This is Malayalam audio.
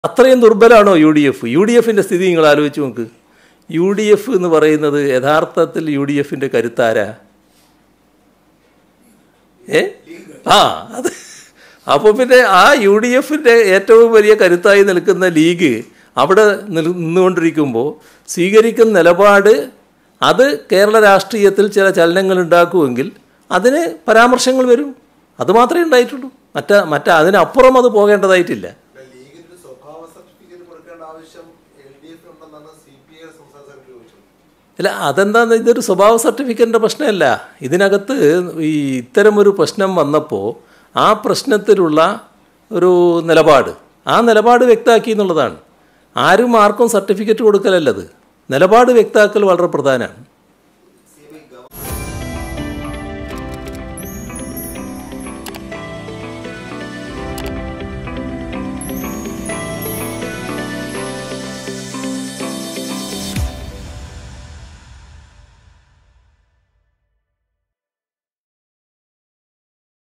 അത്രയും ദുർബലമാണോ U D F U D എഫിൻ്റെ സ്ഥിതി നിങ്ങൾ ആലോചിച്ച് നോക്ക് യു ഡി എഫ് എന്ന് പറയുന്നത് യഥാർത്ഥത്തിൽ യു ഡി എഫിൻ്റെ കരുത്താരാ ഏ ആ അത് അപ്പോൾ പിന്നെ ആ യു ഡി എഫിൻ്റെ ഏറ്റവും വലിയ കരുത്തായി നിൽക്കുന്ന ലീഗ് അവിടെ നിൽ- നിന്നുകൊണ്ടിരിക്കുമ്പോൾ സ്വീകരിക്കുന്ന നിലപാട് അത് കേരള രാഷ്ട്രീയത്തിൽ ചില ചലനങ്ങൾ ഉണ്ടാക്കുമെങ്കിൽ അതിന് പരാമർശങ്ങൾ വരും അത് മാത്രമേ ഉണ്ടായിട്ടുള്ളൂ മറ്റ മറ്റ അതിനപ്പുറം അത് പോകേണ്ടതായിട്ടില്ല ലീഗിന് ഒരു സ്വഭാവ സർട്ടിഫിക്കറ്റ് കൊടുക്കേണ്ട ആവശ്യം എൽ ഡി എഫ് ഉണ്ടെന്നാണ് സി പി ഐ സംസ്ഥാന സെക്രട്ടറി ചോദിച്ചത് അല്ല അതെന്താന്ന് ഇതൊരു സ്വഭാവ സർട്ടിഫിക്കറ്റിൻ്റെ പ്രശ്നമല്ല ഇതിനകത്ത് ഈ ഇത്തരമൊരു പ്രശ്നം വന്നപ്പോൾ ആ പ്രശ്നത്തിലുള്ള ഒരു നിലപാട് ആ നിലപാട് വ്യക്തമാക്കി എന്നുള്ളതാണ് ആരും ആർക്കും സർട്ടിഫിക്കറ്റ് കൊടുക്കലല്ലത് നിലപാട് വ്യക്തമാക്കൽ വളരെ പ്രധാനമാണ്